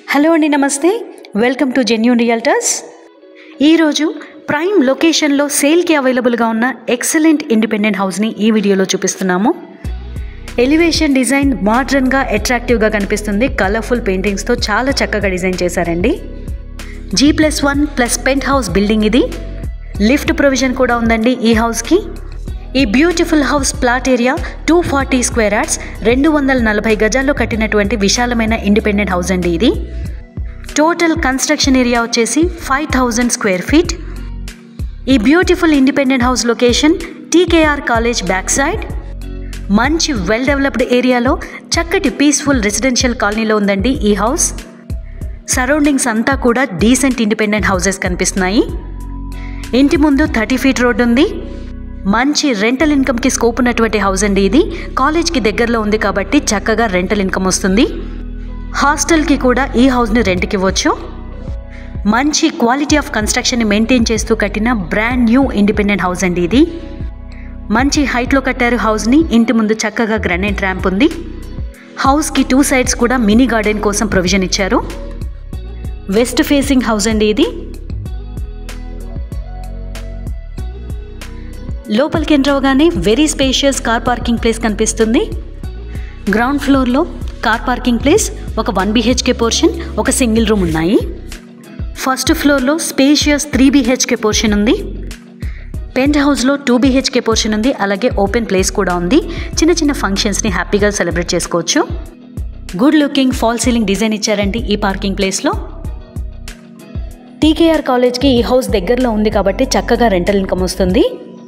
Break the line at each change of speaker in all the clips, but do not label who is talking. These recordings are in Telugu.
హలో అండి నమస్తే వెల్కమ్ టు జెన్యూన్ రియల్టర్స్ ఈరోజు ప్రైమ్ లొకేషన్లో సేల్కి అవైలబుల్గా ఉన్న ఎక్సలెంట్ ఇండిపెండెంట్ హౌస్ని ఈ వీడియోలో చూపిస్తున్నాము ఎలివేషన్ డిజైన్ మోడ్రన్గా అట్రాక్టివ్గా కనిపిస్తుంది కలర్ఫుల్ పెయింటింగ్స్తో చాలా చక్కగా డిజైన్ చేశారండి G plus one plus penthouse building ఇది లిఫ్ట్ ప్రొవిజన్ కూడా ఉందండి ఈ హౌస్కి ఈ beautiful house plot area two forty square yards రెండు వందల నలభై గజాల్లో కట్టినటువంటి విశాలమైన ఇండిపెండెంట్ హౌస్ అండి ఇది టోటల్ కన్స్ట్రక్షన్ ఏరియా వచ్చేసి ఫైవ్ థౌజండ్ స్క్వేర్ ఫీట్ ఈ beautiful independent house location TKR college back side మంచి వెల్ డెవలప్డ్ ఏరియాలో చక్కటి పీస్ఫుల్ రెసిడెన్షియల్ కాలనీలో ఉందండి ఈ హౌస్ సరౌండింగ్స్ అంతా కూడా డీసెంట్ ఇండిపెండెంట్ హౌసెస్ కనిపిస్తున్నాయి ఇంటి ముందు థర్టీ ఫీట్ రోడ్ ఉంది మంచి రెంటల్ ఇన్కమ్కి స్కోప్ ఉన్నటువంటి హౌస్ అండి ఇది కాలేజ్కి దగ్గరలో ఉంది కాబట్టి చక్కగా రెంటల్ ఇన్కమ్ వస్తుంది హాస్టల్కి కూడా ఈ హౌస్ని రెంట్కి ఇవ్వచ్చు మంచి క్వాలిటీ ఆఫ్ కన్స్ట్రక్షన్ని మెయింటైన్ చేస్తూ కట్టిన బ్రాండ్ న్యూ ఇండిపెండెంట్ హౌస్ అండి ఇది మంచి హైట్లో కట్టారు హౌస్ని ఇంటి ముందు చక్కగా గ్రానైట్ ర్యాంప్ ఉంది హౌస్కి టూ సైడ్స్ కూడా మినీ గార్డెన్ కోసం ప్రొవిజన్ ఇచ్చారు వెస్ట్ ఫేసింగ్ హౌస్ అండి ఇది లోపలికి ఎంటర్ అవగానే very spacious car parking place కనిపిస్తుంది గ్రౌండ్ ఫ్లోర్లో కార్ పార్కింగ్ ప్లేస్ ఒక వన్ బీహెచ్కే పోర్షన్ ఒక సింగిల్ రూమ్ ఉన్నాయి ఫస్ట్ ఫ్లోర్లో స్పేషియస్ త్రీ బీహెచ్కే పోర్షన్ ఉంది పెంట్ హౌస్లో టూ బీహెచ్కే పోర్షన్ ఉంది అలాగే ఓపెన్ ప్లేస్ కూడా ఉంది చిన్న చిన్న ఫంక్షన్స్ని హ్యాపీగా సెలబ్రేట్ చేసుకోవచ్చు good looking fall ceiling design ఇచ్చారండి ఈ పార్కింగ్ ప్లేస్లో టీకేఆర్ కాలేజ్కి ఈ హౌస్ దగ్గరలో ఉంది కాబట్టి చక్కగా రెంటల్ ఇన్కమ్ వస్తుంది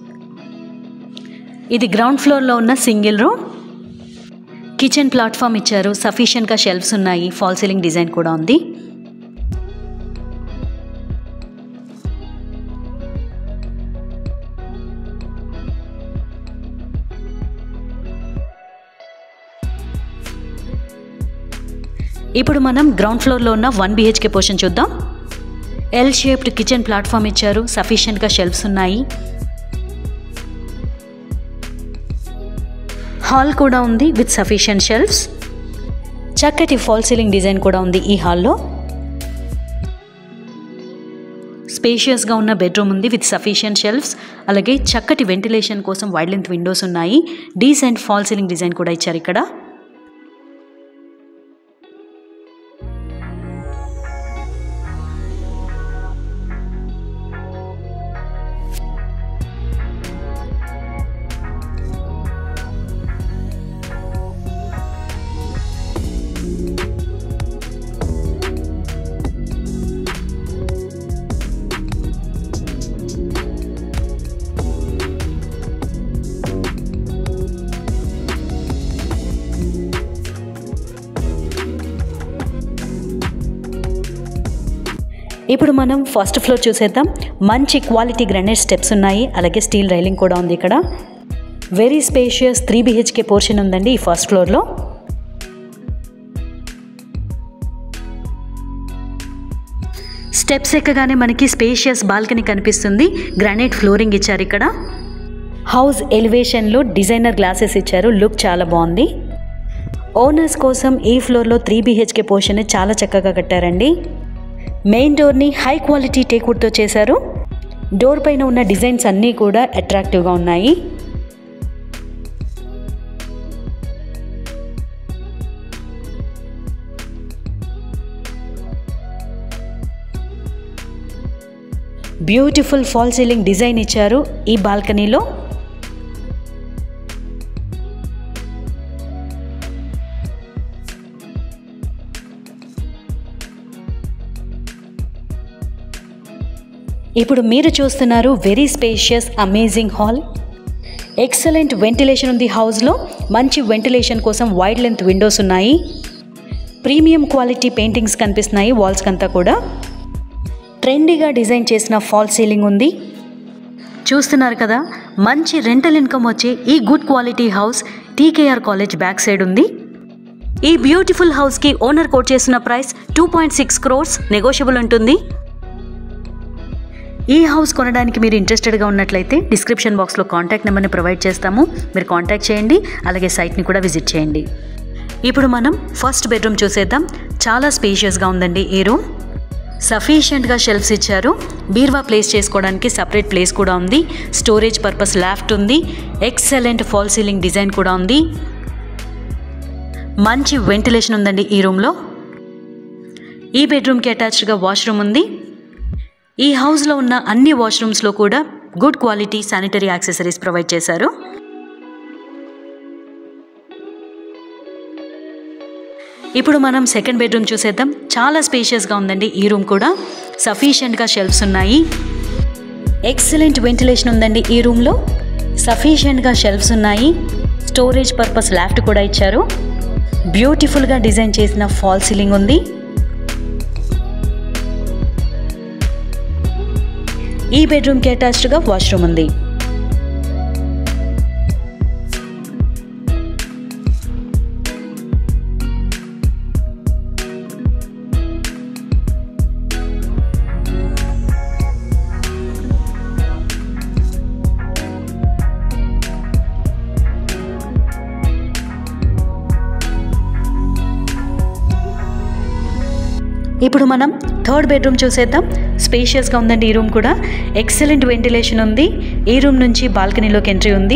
ఇది గ్రౌండ్ ఫ్లోర్లో ఉన్న సింగిల్ రూమ్ కిచెన్ ప్లాట్ఫామ్ ఇచ్చారు సఫిషియెంట్గా షెల్ఫ్స్ ఉన్నాయి ఫాల్ సీలింగ్ డిజైన్ కూడా ఉంది ఇప్పుడు మనం గ్రౌండ్ ఫ్లోర్లో ఉన్న వన్ బీహెచ్కే పోర్షన్ చూద్దాం ఎల్ షేప్డ్ కిచెన్ ప్లాట్ఫామ్ ఇచ్చారు సఫిషియెంట్గా షెల్ఫ్స్ ఉన్నాయి హాల్ కూడా ఉంది విత్ సఫిషియెంట్ షెల్ఫ్స్ చక్కటి ఫాల్ సీలింగ్ డిజైన్ కూడా ఉంది ఈ హాల్లో స్పేషియస్గా ఉన్న బెడ్రూమ్ ఉంది విత్ సఫిషియెంట్ షెల్ఫ్స్ అలాగే చక్కటి వెంటిలేషన్ కోసం వైడ్ లెంత్ విండోస్ ఉన్నాయి డీసెంట్ ఫాల్ సీలింగ్ డిజైన్ కూడా ఇచ్చారు ఇక్కడ ఇప్పుడు మనం ఫస్ట్ ఫ్లోర్ చూసేద్దాం మంచి క్వాలిటీ గ్రానైట్ స్టెప్స్ ఉన్నాయి అలాగే స్టీల్ రైలింగ్ కూడా ఉంది ఇక్కడ very spacious three BHK portion ఉందండి ఈ ఫస్ట్ ఫ్లోర్లో స్టెప్స్ ఎక్కగానే మనకి స్పేషియస్ బాల్కనీ కనిపిస్తుంది గ్రానైట్ ఫ్లోరింగ్ ఇచ్చారు ఇక్కడ హౌస్ ఎలివేషన్లో డిజైనర్ గ్లాసెస్ ఇచ్చారు లుక్ చాలా బాగుంది ఓనర్స్ కోసం ఈ ఫ్లోర్లో త్రీ బిహెచ్కే పోర్షన్ చాలా చక్కగా కట్టారండి మెయిన్ డోర్ని హై క్వాలిటీ టేక్వుడ్తో చేశారు డోర్ పైన ఉన్న డిజైన్స్ అన్నీ కూడా అట్రాక్టివ్గా ఉన్నాయి బ్యూటిఫుల్ ఫాల్ సీలింగ్ డిజైన్ ఇచ్చారు ఈ బాల్కనీలో ఇప్పుడు మీరు చూస్తున్నారు very spacious amazing hall excellent ventilation ఉంది హౌస్లో మంచి వెంటిలేషన్ కోసం వైడ్ లెంత్ విండోస్ ఉన్నాయి ప్రీమియం క్వాలిటీ పెయింటింగ్స్ కనిపిస్తున్నాయి వాల్స్కి అంతా కూడా ట్రెండీగా డిజైన్ చేసిన ఫాల్ సీలింగ్ ఉంది చూస్తున్నారు కదా మంచి రెంటల్ ఇన్కమ్ వచ్చే ఈ good quality house TKR college back side ఉంది ఈ బ్యూటిఫుల్ హౌస్కి ఓనర్ కోట్ చేసిన price two point six crores negotiable ఉంటుంది ఈ హౌస్ కొనడానికి మీరు ఇంట్రెస్టెడ్గా ఉన్నట్లయితే డిస్క్రిప్షన్ బాక్స్లో కాంటాక్ట్ నెంబర్ని ప్రొవైడ్ చేస్తాము మీరు కాంటాక్ట్ చేయండి అలాగే సైట్ని కూడా విజిట్ చేయండి ఇప్పుడు మనం ఫస్ట్ బెడ్రూమ్ చూసేద్దాం చాలా స్పేషియస్గా ఉందండి ఈ రూమ్ సఫిషియెంట్గా షెల్ఫ్స్ ఇచ్చారు బీర్వా ప్లేస్ చేసుకోవడానికి సపరేట్ ప్లేస్ కూడా ఉంది స్టోరేజ్ పర్పస్ లాఫ్ట్ ఉంది ఎక్సలెంట్ ఫాల్ సీలింగ్ డిజైన్ కూడా ఉంది మంచి వెంటిలేషన్ ఉందండి ఈ రూమ్లో ఈ బెడ్రూమ్కి అటాచ్డ్గా వాష్రూమ్ ఉంది ఈ హౌస్లో ఉన్న అన్ని వాష్రూమ్స్లో కూడా good quality sanitary accessories provide చేశారు ఇప్పుడు మనం సెకండ్ బెడ్రూమ్ చూసేద్దాం చాలా స్పేషియస్గా ఉందండి ఈ రూమ్ కూడా సఫిషియెంట్గా షెల్ఫ్స్ ఉన్నాయి ఎక్సలెంట్ వెంటిలేషన్ ఉందండి ఈ రూమ్లో సఫిషియెంట్గా షెల్ఫ్స్ ఉన్నాయి స్టోరేజ్ పర్పస్ లాఫ్ట్ కూడా ఇచ్చారు బ్యూటిఫుల్గా డిజైన్ చేసిన ఫాల్ సీలింగ్ ఉంది ఈ బెడ్రూమ్కి అటాచ్డ్గా వాష్రూమ్ ఉంది ఇప్పుడు మనం థర్డ్ బెడ్రూమ్ చూసేద్దాం స్పేషియస్గా ఉందండి ఈ రూమ్ కూడా ఎక్సలెంట్ వెంటిలేషన్ ఉంది ఈ రూమ్ నుంచి బాల్కనీలోకి ఎంట్రీ ఉంది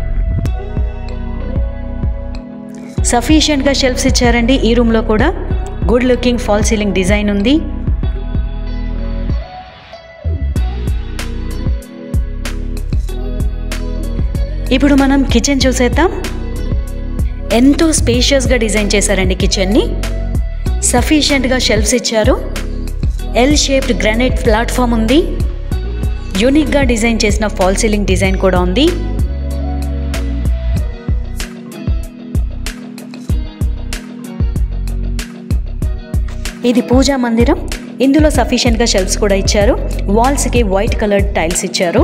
సఫిషియెంట్గా షెల్ఫ్స్ ఇచ్చారండి ఈ రూమ్లో కూడా good looking fall ceiling design ఉంది ఇప్పుడు మనం కిచెన్ చూసేద్దాం ఎంతో స్పేషియస్గా డిజైన్ చేశారండి కిచెన్ని సఫిషియెంట్గా షెల్ఫ్స్ ఇచ్చారు ఎల్ షేప్డ్ గ్రానైట్ ప్లాట్ఫామ్ ఉంది యూనిక్గా డిజైన్ చేసిన ఫాల్ సీలింగ్ డిజైన్ కూడా ఉంది ఇది పూజా మందిరం ఇందులో సఫిషియెంట్గా షెల్ఫ్స్ కూడా ఇచ్చారు వాల్స్కి వైట్ కలర్డ్ టైల్స్ ఇచ్చారు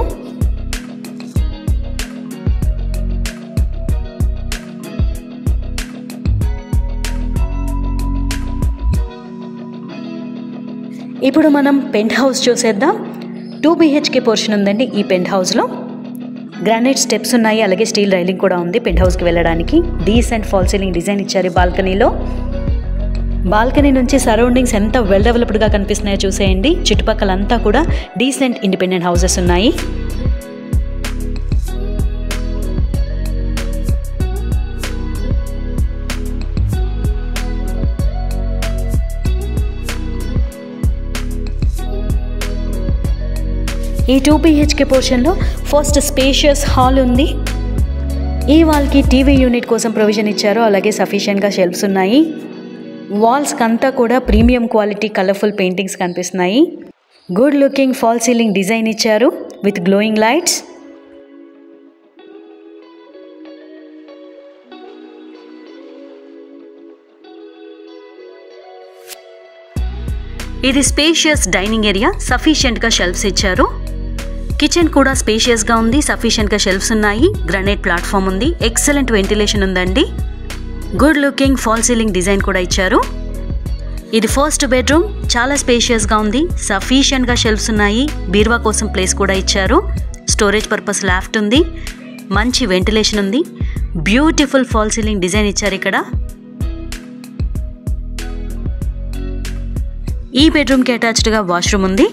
ఇప్పుడు మనం పెంట్ హౌస్ చూసేద్దాం టూ బీహెచ్కే పోర్షన్ ఉందండి ఈ పెంట్ హౌస్లో గ్రానైట్ స్టెప్స్ ఉన్నాయి అలాగే స్టీల్ రైలింగ్ కూడా ఉంది పెంట్ హౌస్కి వెళ్ళడానికి డీసెంట్ ఫాల్ సీలింగ్ డిజైన్ ఇచ్చారు ఈ బాల్కనీలో బాల్కనీ నుంచి సరౌండింగ్స్ ఎంత వెల్ డెవలప్డ్గా కనిపిస్తున్నాయో చూసేయండి చుట్టుపక్కలంతా కూడా డీసెంట్ ఇండిపెండెంట్ హౌసెస్ ఉన్నాయి ఈ టూ బీహెచ్కే పోర్షన్లో ఫస్ట్ స్పేషియస్ హాల్ ఉంది ఈ వాల్కి టీవీ యూనిట్ కోసం ప్రొవిజన్ ఇచ్చారు అలాగే సఫిషియెంట్గా షెల్ఫ్స్ ఉన్నాయి వాల్స్కి అంతా కూడా ప్రీమియం క్వాలిటీ కలర్ఫుల్ పెయింటింగ్స్ కనిపిస్తున్నాయి good looking fall ceiling design ఇచ్చారు విత్ గ్లోయింగ్ లైట్స్ ఇది స్పేషియస్ డైనింగ్ ఏరియా సఫిషియెంట్గా షెల్ఫ్స్ ఇచ్చారు కిచెన్ కూడా స్పేషియస్గా ఉంది సఫిషియెంట్గా షెల్ఫ్స్ ఉన్నాయి గ్రనైట్ ప్లాట్ఫామ్ ఉంది ఎక్సలెంట్ వెంటిలేషన్ ఉందండి good looking fall ceiling design కూడా ఇచ్చారు ఇది ఫస్ట్ బెడ్రూమ్ చాలా స్పేషియస్గా ఉంది సఫిషియెంట్గా షెల్ఫ్స్ ఉన్నాయి బీర్వా కోసం ప్లేస్ కూడా ఇచ్చారు స్టోరేజ్ పర్పస్ లాఫ్ట్ ఉంది మంచి వెంటిలేషన్ ఉంది బ్యూటిఫుల్ ఫాల్ సీలింగ్ డిజైన్ ఇచ్చారు ఇక్కడ ఈ బెడ్రూమ్కి అటాచ్డ్గా వాష్రూమ్ ఉంది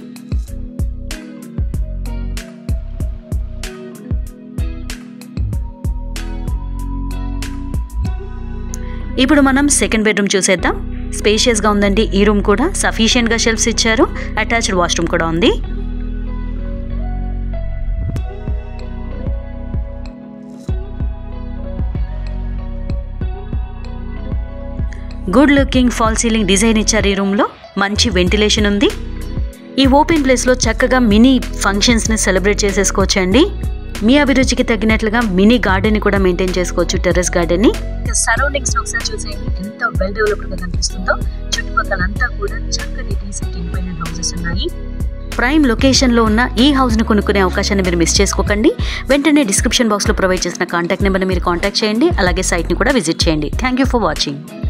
ఇప్పుడు మనం సెకండ్ బెడ్రూమ్ చూసేద్దాం స్పేషియస్గా ఉందండి ఈ రూమ్ కూడా సఫిషియెంట్గా షెల్ఫ్స్ ఇచ్చారు అటాచ్డ్ వాష్రూమ్ కూడా ఉంది good looking fall ceiling design ఇచ్చారు ఈ రూమ్లో మంచి వెంటిలేషన్ ఉంది ఈ ఓపెన్ ప్లేస్లో చక్కగా మినీ ఫంక్షన్స్ని సెలబ్రేట్ చేసేసుకోవచ్చండి మీ అభిరుచికి తగినట్లుగా మినీ గార్డెన్ కూడా మెయింటైన్ చేసుకోవచ్చు టెర్రస్ గార్డెన్ని సరౌండింగ్స్ ఒకసారి చూసేయండి ఎంత వెల్ డెవలప్డ్గా కనిపిస్తుందో చుట్టుపక్కల అంతా కూడా చక్కటి డీసెంట్ ఇండిపెండెంట్ హౌసెస్ ఉన్నాయి ప్రైమ్ లొకేషన్లో ఉన్న ఈ హౌస్ను కొనుక్కునే అవకాశాన్ని మీరు మిస్ చేసుకోకండి వెంటనే డిస్క్రిప్షన్ బాక్స్లో ప్రొవైడ్ చేసిన కాంటాక్ట్ నెంబర్ని మీరు కాంటాక్ట్ చేయండి అలాగే సైట్ని కూడా విజిట్ చేయండి థ్యాంక్ యూ ఫర్ వాచింగ్